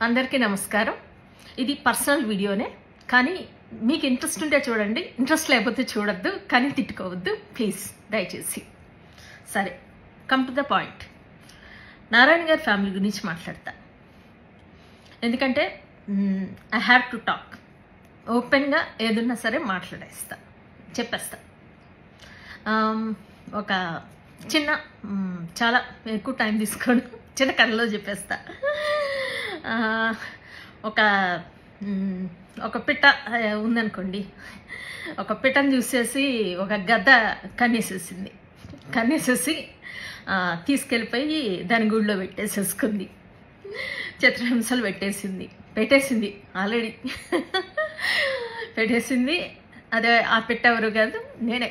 అందరికీ నమస్కారం ఇది పర్సనల్ వీడియోనే కానీ మీకు ఇంట్రెస్ట్ ఉంటే చూడండి ఇంట్రెస్ట్ లేకపోతే చూడొద్దు కానీ తిట్టుకోవద్దు ప్లీజ్ దయచేసి సరే come to the point Narayana garu family గురించి మాట్లాడతా ఎందుకంటే ఐ హ్యావ్ టు టాక్ ఓపెన్గా ఏదున్నా సరే మాట్లాడేస్తా చెప్పేస్తా ఆమ్, ఒక చిన్న మ్, చాలా ఎక్కువ టైం తీసుకోను చిన్న కథలో చెప్పేస్తా ఆ, ఒక మ్, ఒక పిట్ట ఆ, ఉందనుకోండి ఒక పిట్టను చూసేసి ఒక గద్ద కన్నేసేసింది కన్నేసేసి ఆ, తీసుకెళ్ళిపోయి దాని గుడిలో పెట్టేసేసుకుంది చిత్రహింసలు పెట్టేసింది పెట్టేసింది ఆల్రెడీ పెట్టేసింది అదే ఆ పిట్ట ఎవరు కాదు నేనే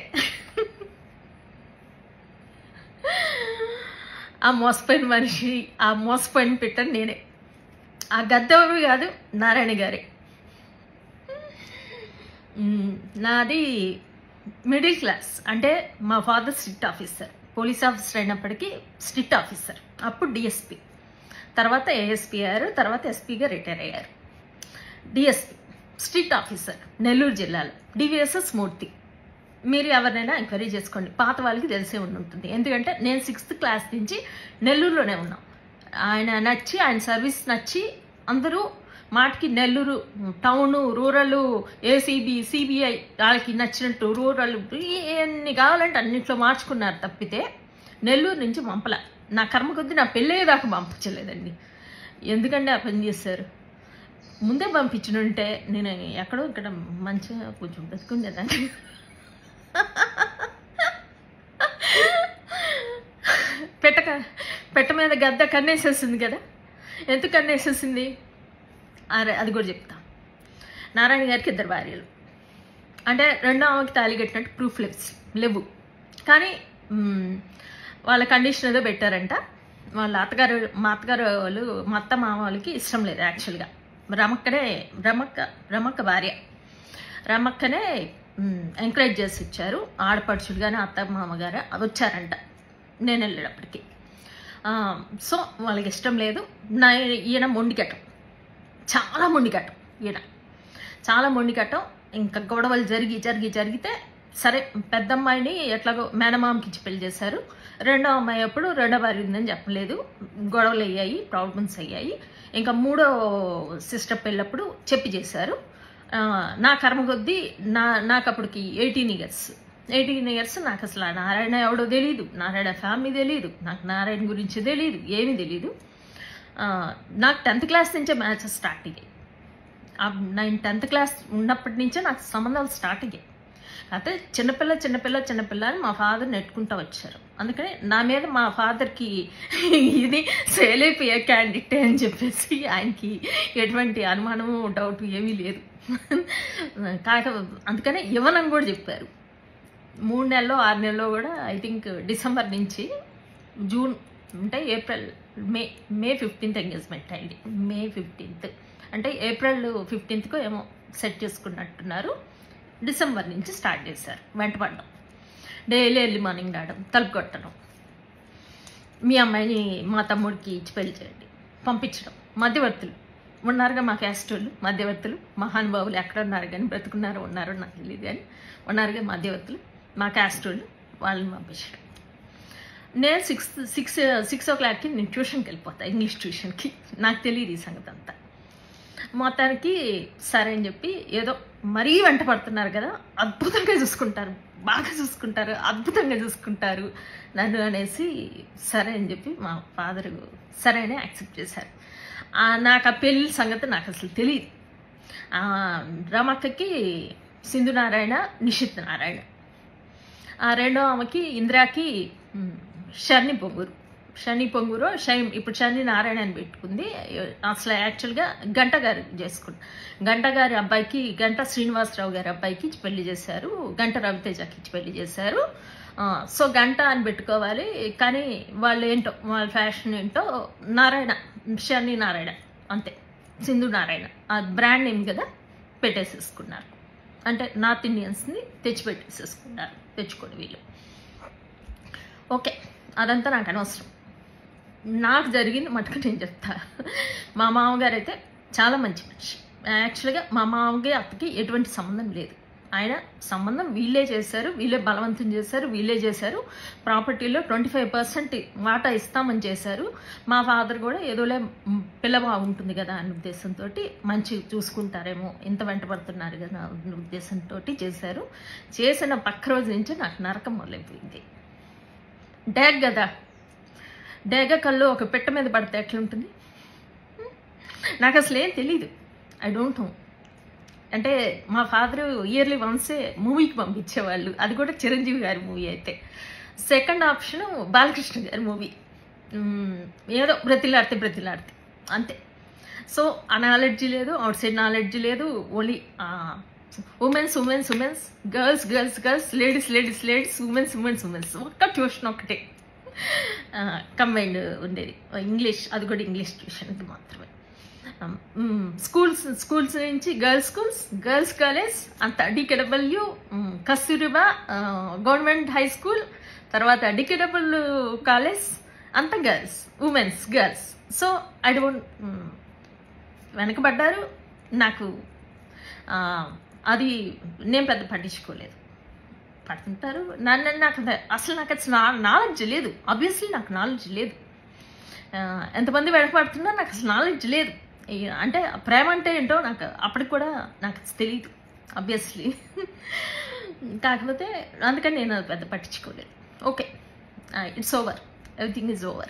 ఆ మోసపోయిన మనిషి ఆ మోసపోయిన పిట్ట నేనే ఆ గద్దెవరు కాదు నారాయణ గారే మ్, నాది మిడిల్ క్లాస్ అంటే మా father strict officer police officer అయినప్పటికీ స్ట్రిక్ట్ ఆఫీసర్ అప్పుడు డిఎస్పి తర్వాత ఏఎస్పీ అయ్యారు తర్వాత ఎస్పీగా రిటైర్ అయ్యారు డిఎస్పి స్ట్రిక్ట్ ఆఫీసర్ నెల్లూరు జిల్లాలో డివిఎస్ఎస్ మూర్తి మీరు ఎవరినైనా ఎంక్వైరీ చేసుకోండి పాత వాళ్ళకి తెలిసే ఉండి ఉంటుంది ఎందుకంటే నేను సిక్స్త్ క్లాస్ నుంచి నెల్లూరులోనే ఉన్నాం ఆయన నచ్చి ఆయన సర్వీస్ నచ్చి అందరూ మాటికి Nellore town rural ACB CBI వాళ్ళకి నచ్చినట్టు రూరల్ ఎన్ని కావాలంటే అన్నింటిలో మార్చుకున్నారు తప్పితే నెల్లూరు నుంచి పంపల నా కర్మ కొద్దీ నా పెళ్ళయ్యేదాకా పంపించలేదండి ఎందుకంటే ఆ పని చేశారు ముందే పంపించనుంటే నేను ఎక్కడో ఇక్కడ మంచిగా కొంచెం బతుకుండేదాన్ని పెట్టక పెట్ట మీద గద్ద కన్నేసేసింది కదా ఎందుకు కన్నేసేసింది అరే అది కూడా చెప్తా నారాయణ గారికి ఇద్దరు భార్యలు అంటే రెండో ఆమెకి తాళి కట్టినట్టు ప్రూఫ్ లెవ్స్ లేవు కానీ మ్, వాళ్ళ కండిషన్ ఏదో పెట్టారంట వాళ్ళ అత్తగారు మా అత్తగారు వాళ్ళు మా అత్త మామ వాళ్ళకి ఇష్టం లేదు యాక్చువల్గా రమక్కనే రమక్క రమక్క భార్య రమక్కనే ఎంకరేజ్ చేసి ఇచ్చారు ఆడపడుచుడుగానే అత్త మామగారు వచ్చారంట నేను వెళ్ళేటప్పటికి ఆ, సో వాళ్ళకి ఇష్టం లేదు నా ఈయన మొండికటం చాలా మొండికటం ఈయన చాలా మొండికటం ఇంకా గొడవలు జరిగి జరిగి జరిగితే సరే పెద్ద అమ్మాయిని ఎట్లాగో మేనమామకి ఇచ్చి పెళ్లి చేశారు రెండో అమ్మాయి అప్పుడు రెండో వారి ఉందని చెప్పలేదు గొడవలు అయ్యాయి ప్రాబ్లమ్స్ అయ్యాయి ఇంకా మూడో సిస్టర్ పెళ్ళప్పుడు చెప్పి చేశారు ఆ, నా కర్మ కొద్దీ నా నాకు అప్పటికి ఎయిటీన్ ఇయర్స్ ఎయిటీన్ ఇయర్స్ నాకు అసలు ఆ నారాయణ ఎవడో తెలియదు నారాయణ ఫ్యామిలీ తెలియదు నాకు నారాయణ గురించి తెలియదు ఏమీ తెలియదు ఆ, నాకు టెన్త్ క్లాస్ నుంచే మ్యాచెస్ స్టార్ట్ అయ్యాయి ఆ నేను టెన్త్ క్లాస్ ఉన్నప్పటి నుంచే నాకు సంబంధాలు స్టార్ట్ అయ్యాయి అయితే చిన్నపిల్ల చిన్నపిల్ల చిన్నపిల్ల అని మా ఫాదర్ నెట్టుకుంటూ వచ్చారు అందుకని నా మీద మా ఫాదర్కి ఇది సేల్ అయిపోయే క్యాండిడేట్ అని చెప్పేసి ఆయనకి ఎటువంటి అనుమానము డౌట్ ఏమీ లేదు కాక అందుకనే ఇవ్వనని కూడా చెప్పారు మూడు నెలలో ఆరు నెలలో కూడా ఐ థింక్ డిసెంబర్ నుంచి జూన్ అంటే April May May fifteenth engagement అయింది మే ఫిఫ్టీన్త్ అంటే ఏప్రిల్ ఫిఫ్టీన్త్కు ఏమో సెట్ చేసుకున్నట్టున్నారు డిసెంబర్ నుంచి స్టార్ట్ చేశారు వెంట పడడం డైలీ ఎర్లీ మార్నింగ్ రావడం తలుపు కొట్టడం మీ అమ్మాయిని మా తమ్ముడికి ఇచ్చి పెళ్లి చేయండి పంపించడం మధ్యవర్తులు ఉన్నారుగా మా క్యాస్ట్ వాళ్ళు మధ్యవర్తులు మహానుభావులు ఎక్కడ ఉన్నారు కానీ బ్రతుకున్నారో ఉన్నారో నాకు తెలియదు కానీ ఉన్నారుగా మధ్యవర్తులు మా క్యాస్ట్ వాళ్ళు వాళ్ళని పంపించడం నేను సిక్స్ సిక్స్ సిక్స్ ఓ క్లాక్కి నేను ట్యూషన్కి వెళ్ళిపోతా ఇంగ్లీష్ ట్యూషన్కి నాకు తెలియదు ఈ సంగతి అంతా మొత్తానికి సరే అని చెప్పి ఏదో మరీ వెంట పడుతున్నారు కదా అద్భుతంగా చూసుకుంటారు బాగా చూసుకుంటారు అద్భుతంగా చూసుకుంటారు నన్ను అనేసి సరే అని చెప్పి మా ఫాదర్ సరే అని యాక్సెప్ట్ చేశారు ఆ, నాకు ఆ పెళ్ళి సంగతి నాకు అసలు తెలియదు ఆ, రమక్కకి సింధు నారాయణ నిషిత్ నారాయణ ఆ రెండో ఆమెకి ఇందిరాకి మ్, శని పొంగూరు శని పొంగూరు షై ఇప్పుడు శని నారాయణ అని పెట్టుకుంది అసలు యాక్చువల్గా గంట గారు చేసుకుంది గంట గారి అబ్బాయికి గంట శ్రీనివాసరావు గారి అబ్బాయికి ఇచ్చి పెళ్లి చేశారు గంట రవితేజకి ఇచ్చి పెళ్లి చేశారు ఆ, సో గంట అని పెట్టుకోవాలి కానీ వాళ్ళు ఏంటో వాళ్ళ ఫ్యాషన్ ఏంటో నారాయణ శని నారాయణ అంతే సింధు నారాయణ ఆ బ్రాండ్ నేమ్ కదా పెట్టేసేసుకున్నారు అంటే నార్త్ ఇండియన్స్ని తెచ్చిపెట్టేసేసుకున్నారు తెచ్చుకోండి వీళ్ళు ఓకే అదంతా నాకు అనవసరం నాకు జరిగింది మటుకు నేను చెప్తా మా మామగారు అయితే చాలా మంచి మనిషి యాక్చువల్గా మా మామకి అత్తకి ఎటువంటి సంబంధం లేదు ఆయన సంబంధం వీళ్ళే చేశారు వీళ్ళే బలవంతం చేశారు వీళ్ళే చేశారు ప్రాపర్టీలో ట్వంటీ ఫైవ్ పర్సెంట్ వాటా ఇస్తామని చేశారు మా ఫాదర్ కూడా ఏదోలే మ్, పిల్ల బాగుంటుంది కదా అనే ఉద్దేశంతో మంచి చూసుకుంటారేమో ఇంత వెంట పడుతున్నారు కదా అనే ఉద్దేశంతో చేశారు చేసిన పక్క రోజు నుంచి నాకు నరకం మొదలైపోయింది డ్యాగ్ కదా డ్యాగ కళ్ళు ఒక పెట్ట మీద పడితే ఎట్లుంటుంది నాకు అసలు ఏం తెలీదు ఐ డోంట్ నో అంటే మా ఫాదర్ ఇయర్లీ వన్సే మూవీకి పంపించేవాళ్ళు అది కూడా చిరంజీవి గారి మూవీ అయితే సెకండ్ ఆప్షన్ బాలకృష్ణ గారి మూవీ ఏదో బ్రతిలాడితే బ్రతిలాడితే అంతే సో ఆ నాలెడ్జ్ లేదు అవుట్ సైడ్ నాలెడ్జ్ లేదు only womens womens womens girls girls girls ladies ladies ladies womens womens womens ఒక్క ట్యూషన్ ఒకటే కంబైండ్ ఉండేది ఇంగ్లీష్ అది కూడా ఇంగ్లీష్ ట్యూషన్కి మాత్రమే స్కూల్స్ స్కూల్స్ నుంచి గర్ల్స్ స్కూల్స్ గర్ల్స్ కాలేజ్ అంత DKW Kasturba government high school తర్వాత డికెడబుల్ కాలేజ్ అంత girls womens girls so I don't వెనకబడ్డారు నాకు ఆ, అది నేను పెద్ద పట్టించుకోలేదు పడుతుంటారు నన్ను నాకు అద- అసలు నాకు అసలు నాలెడ్జ్ లేదు ఆబ్వియస్లీ నాకు నాలెడ్జ్ లేదు ఆ, ఎంతమంది వెనకబడుతున్నా నాకు అసలు నాలెడ్జ్ లేదు ఈ అంటే ప్రేమ అంటే ఏంటో నాకు అప్పటికి కూడా నాకు తెలియదు ఆబ్వియస్లీ కాకపోతే అందుకని నేను అది పెద్ద పట్టించుకోలేదు okay it's over everything is over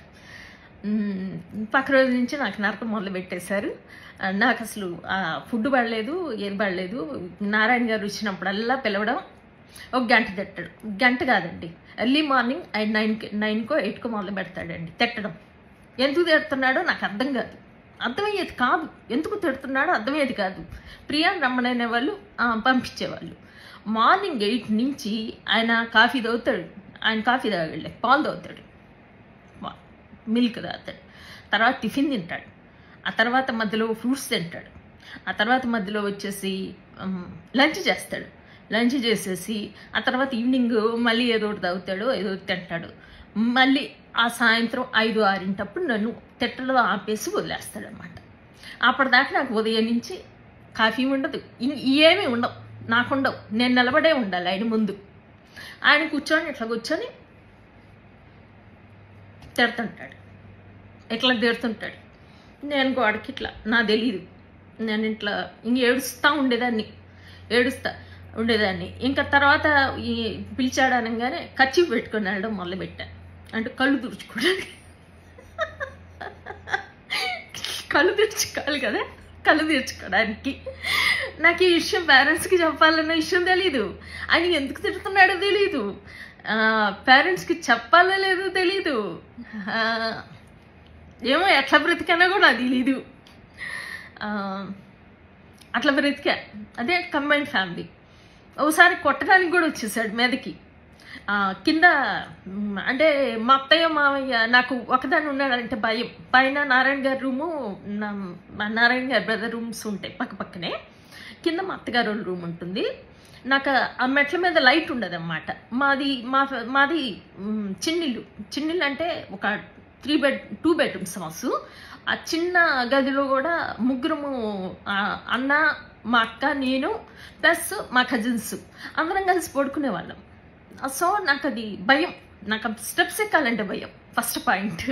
పక్క రోజు నుంచి నాకు నరకం మొదలు పెట్టేశారు ఆ, నాకు అసలు ఫుడ్ పడలేదు ఏది పడలేదు నారాయణ గారు వచ్చినప్పుడల్లా పిలవడం ఒక గంట తిట్టడు గంట కాదండి ఎర్లీ మార్నింగ్ ఐదు నైన్కి నైన్కో ఎయిట్కో మొదలు పెడతాడండి తిట్టడం ఎందుకు తిడుతున్నాడో నాకు అర్థం కాదు అర్థమయ్యేది కాదు ఎందుకు తిడుతున్నాడో అర్థమయ్యేది కాదు ప్రియా రమ్మననే వాళ్ళు ఆ, పంపించేవాళ్ళు మార్నింగ్ ఎయిట్ నుంచి ఆయన కాఫీ తాగుతాడు ఆయన కాఫీ తాగలే పాలు తాగుతాడు వా- మిల్క్ తాగుతాడు తర్వాత టిఫిన్ తింటాడు ఆ తర్వాత మధ్యలో ఫ్రూట్స్ తింటాడు ఆ తర్వాత మధ్యలో వచ్చేసి లంచ్ చేస్తాడు లంచ్ చేసేసి ఆ తర్వాత ఈవినింగ్ మళ్ళీ ఏదో ఒకటి తాగుతాడు ఏదో ఒకటి తింటాడు మళ్ళీ ఆ సాయంత్రం ఐదు ఆరింటప్పుడు నన్ను తిట్టలో ఆపేసి వదిలేస్తాడు అనమాట అప్పటిదాకా నాకు ఉదయం నుంచి కాఫీ ఉండదు ఇం- ఏమీ ఉండవు నాకు ఉండవు నేను నిలబడే ఉండాలి ఆయన ముందు ఆయన కూర్చొని ఇట్లా కూర్చొని తిడుతుంటాడు ఇట్లా తిడుతుంటాడు నేను గోడకి ఇట్లా నా తెలీదు నేను ఇట్లా ఇంక ఏడుస్తూ ఉండేదాన్ని ఏడుస్తా ఉండేదాన్ని ఇంకా తర్వాత ఈ పిలిచాడు అనగానే ఖర్చు పెట్టుకొని వెళ్ళడం మొదలుపెట్టాను అంటే కళ్ళు తుడుచుకోవడానికి కళ్ళు తెచ్చుకోవాలి కదా కళ్ళు తెచ్చుకోవడానికి నాకు ఈ విషయం పేరెంట్స్కి చెప్పాలన్న విషయం తెలీదు ఆయన ఎందుకు తిడుతున్నాడో తెలీదు పేరెంట్స్కి చెప్పాలో లేదో తెలీదు ఆ, ఏమో ఎట్లా బ్రతికానో కూడా తెలీదు ఆ, అట్లా బ్రతికా అదే కంబైన్ ఫ్యామిలీ ఒకసారి కొట్టడానికి కూడా వచ్చేసాడు మీదకి ఆ, కింద మ్, అంటే మా అత్తయ్య మావయ్య నాకు ఒకదాని ఉన్నాడంటే భయం పైన నారాయణ గారి రూము నా- మా నారాయణ గారి బ్రదర్ రూమ్స్ ఉంటాయి పక్క పక్కనే కింద మా అత్తగారు వాళ్ళ రూమ్ ఉంటుంది నాకు ఆ మెట్ల మీద లైట్ ఉండదు అన్నమాట మాది మా మాది మ్, చిన్నిల్లు చిన్నిల్లు అంటే ఒక three bed two bedrooms house ఆ చిన్న గదిలో కూడా ముగ్గురము ఆ, అన్న మా అక్క నేను ప్లస్ మా కజిన్స్ అందరం కలిసి పడుకునే వాళ్ళం సో నాకు అది భయం నాకు స్టెప్స్ ఎక్కాలంటే భయం ఫస్ట్ పాయింట్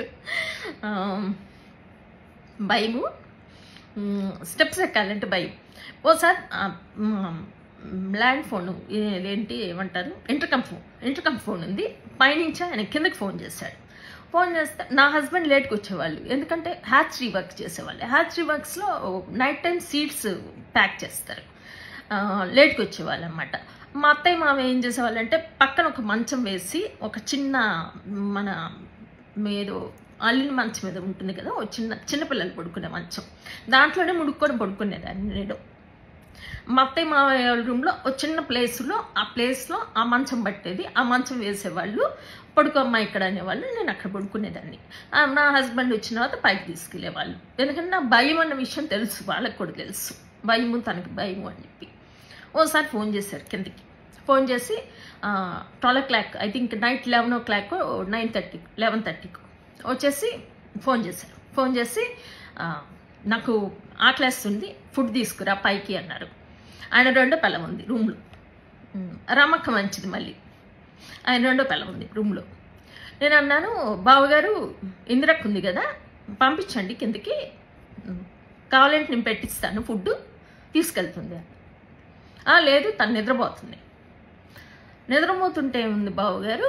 భయము స్టెప్స్ ఎక్కాలంటే భయం ఓసారి ల్యాండ్ ఫోన్ ఏంటి ఏమంటారు ఇంటర్కమ్ ఫోన్ ఇంటర్కమ్ ఫోన్ ఉంది పైనుంచి ఆయన కిందకి ఫోన్ చేశాడు ఫోన్ చేస్తే నా హస్బెండ్ లేట్కి వచ్చేవాళ్ళు ఎందుకంటే హ్యాచరీ వర్క్ చేసేవాళ్ళు హ్యాచరీ వర్క్స్లో నైట్ టైం సీట్స్ ప్యాక్ చేస్తారు ఆ, లేట్కి వచ్చేవాళ్ళు అనమాట మా అత్తయ్య మామ ఏం చేసేవాళ్ళు అంటే పక్కన ఒక మంచం వేసి ఒక చిన్న మన ఏదో అల్లిన మంచం మీద ఉంటుంది కదా ఒక చిన్న చిన్నపిల్లలు పడుకునే మంచం దాంట్లోనే ముడుక్కొని పడుకునేదాన్ని నేను మా అత్తయ్య మావయ్య వాళ్ళ రూమ్లో ఒక చిన్న ప్లేస్లో ఆ ప్లేస్లో ఆ మంచం పట్టేది ఆ మంచం వేసేవాళ్ళు పడుకోమ్మా ఇక్కడ అనేవాళ్ళు నేను అక్కడ పడుకునేదాన్ని ఆ, నా హస్బెండ్ వచ్చిన తర్వాత పైకి తీసుకెళ్ళేవాళ్ళు ఎందుకంటే నా భయం అన్న విషయం తెలుసు వాళ్ళకి కూడా తెలుసు భయము తనకి భయము అని చెప్పి ఓసారి ఫోన్ చేశారు కిందకి ఫోన్ చేసి twelve o'clock I think night eleven o'clock nine thirty eleven థర్టీకి వచ్చేసి ఫోన్ చేశారు ఫోన్ చేసి ఆ, నాకు ఆకలేస్తుంది ఫుడ్ తీసుకురా పైకి అన్నారు ఆయన రెండో పిల్ల ఉంది రూమ్లో ఉమ్, రమక్క మంచిది మళ్ళీ ఆయన రెండో పిల్ల ఉంది రూమ్లో నేను అన్నాను బావగారు ఇందిరక్ ఉంది కదా పంపించండి కిందకి ఉమ్, కావాలంటే నేను పెట్టిస్తాను ఫుడ్ తీసుకెళ్తుంది "ఆ, లేదు తను నిద్రపోతుంది నిద్రపోతుంటే ఉంది బావగారు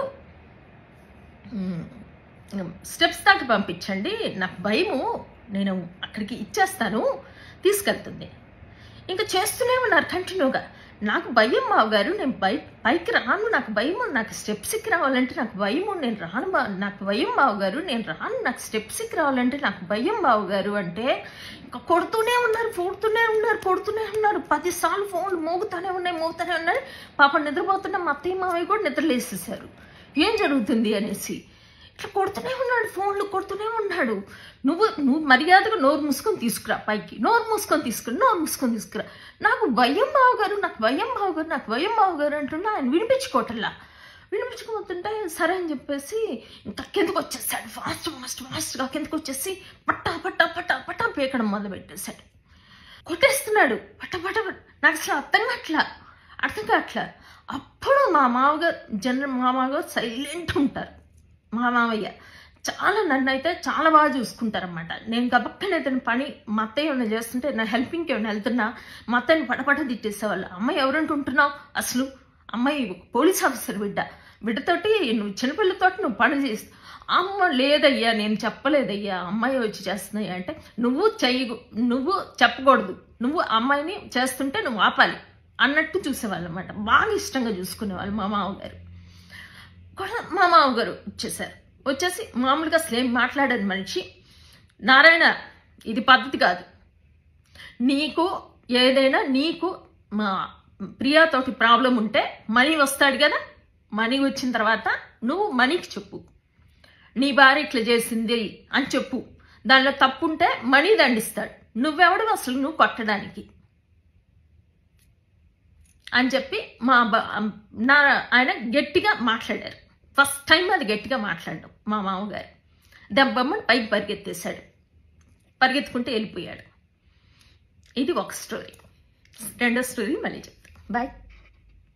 ఉమ్, స్టెప్స్ దాకా పంపించండి నాకు భయము నేను అక్కడికి ఇచ్చేస్తాను తీసుకెళ్తుంది ఇంకా చేస్తూనే ఉన్నారు కంటిన్యూగా నాకు భయం మావగారు నేను బై పైకి రాను నాకు భయం నాకు స్టెప్స్ ఎక్కి రావాలంటే నాకు భయం నేను రాను బా నాకు భయం బావగారు నేను రాను నాకు స్టెప్స్ ఎక్కి రావాలంటే నాకు భయం బావగారు అంటే ఇంకా కొడుతూనే ఉన్నారు కొడుతూనే ఉన్నారు కొడుతూనే ఉన్నారు పదిసార్లు ఫోన్లు మోగుతూనే ఉన్నాయి మోగుతూనే ఉన్నాయి పాప నిద్రపోతున్న మా అత్తయ్య మావయ్య కూడా నిద్రలేసేసారు ఏం జరుగుతుంది అనేసి ఇట్లా కొడుతూనే ఉన్నాడు ఫోన్లు కొడుతూనే ఉన్నాడు నువ్వు నువ్వు మర్యాదగా నోరు మూసుకొని తీసుకురా పైకి నోరు మూసుకొని తీసుకురా నోరు మూసుకొని తీసుకురా నాకు భయం బావగారు నాకు భయం బావగారు నాకు భయం బావగారు అంటున్నా ఆయన వినిపించుకోవటంలా వినిపించుకోతుంటే సరే అని చెప్పేసి ఇంకా కిందకు వచ్చేసాడు ఫాస్ట్ ఫాస్ట్ ఫాస్ట్గా కిందకు వచ్చేసి పట్టా పట్టా పట్టా పట్టా పీకడం మొదలు పెట్టేశాడు కొట్టేస్తున్నాడు పట్ట పట్ట పట్ట. నాకు అసలు అర్థం కావట్లా అర్థం కావట్లా అప్పుడు మా మామగారు జనరల్ మా మామగారు సైలెంట్ ఉంటారు మా మామయ్య చాలా నన్ను అయితే చాలా బాగా చూసుకుంటారన్నమాట నేను గబక్కన ఏదైనా పని మా అత్తయ్య ఏమైనా చేస్తుంటే నా హెల్పింగ్కి ఏమైనా వెళ్తున్నా మా అత్తయ్యని పటపట తిట్టేసేవాళ్ళు అమ్మాయి ఎవరంటుంటున్నావు అసలు అమ్మాయి ఒక పోలీస్ ఆఫీసర్ బిడ్డ బిడ్డతోటి నువ్వు చిన్నపిల్లతోటి నువ్వు పని చేస్తా అమ్మ లేదయ్యా నేను చెప్పలేదయ్యా అమ్మాయి వచ్చి చేస్తున్నాయి అంటే నువ్వు చెయ్యి నువ్వు చెప్పకూడదు నువ్వు అమ్మాయిని చేస్తుంటే నువ్వు ఆపాలి అన్నట్టు చూసేవాళ్ళు అనమాట బాగా ఇష్టంగా చూసుకునేవాళ్ళు మా మామగారు కూడా మా మామగారు వచ్చేసారు వచ్చేసి మామూలుగా అసలు ఏం మాట్లాడని మనిషి నారాయణ ఇది పద్ధతి కాదు నీకు ఏదైనా నీకు మా ప్రియాతోటి ప్రాబ్లం ఉంటే మనీ వస్తాడు కదా మనీ వచ్చిన తర్వాత నువ్వు మనీకి చెప్పు నీ భార్య ఇట్లా చేసింది అని చెప్పు దానిలో తప్పు ఉంటే మనీ దండిస్తాడు నువ్వెవడు అసలు నువ్వు కొట్టడానికి అని చెప్పి మా బ- నా ఆయన గట్టిగా మాట్లాడారు ఫస్ట్ టైం అది గట్టిగా మాట్లాడడం మా మామగారు దెబ్బమ్మని పైకి పరిగెత్తేశాడు పరిగెత్తుకుంటూ వెళ్ళిపోయాడు ఇది ఒక స్టోరీ రెండో స్టోరీ మళ్ళీ చెప్తాను బాయ్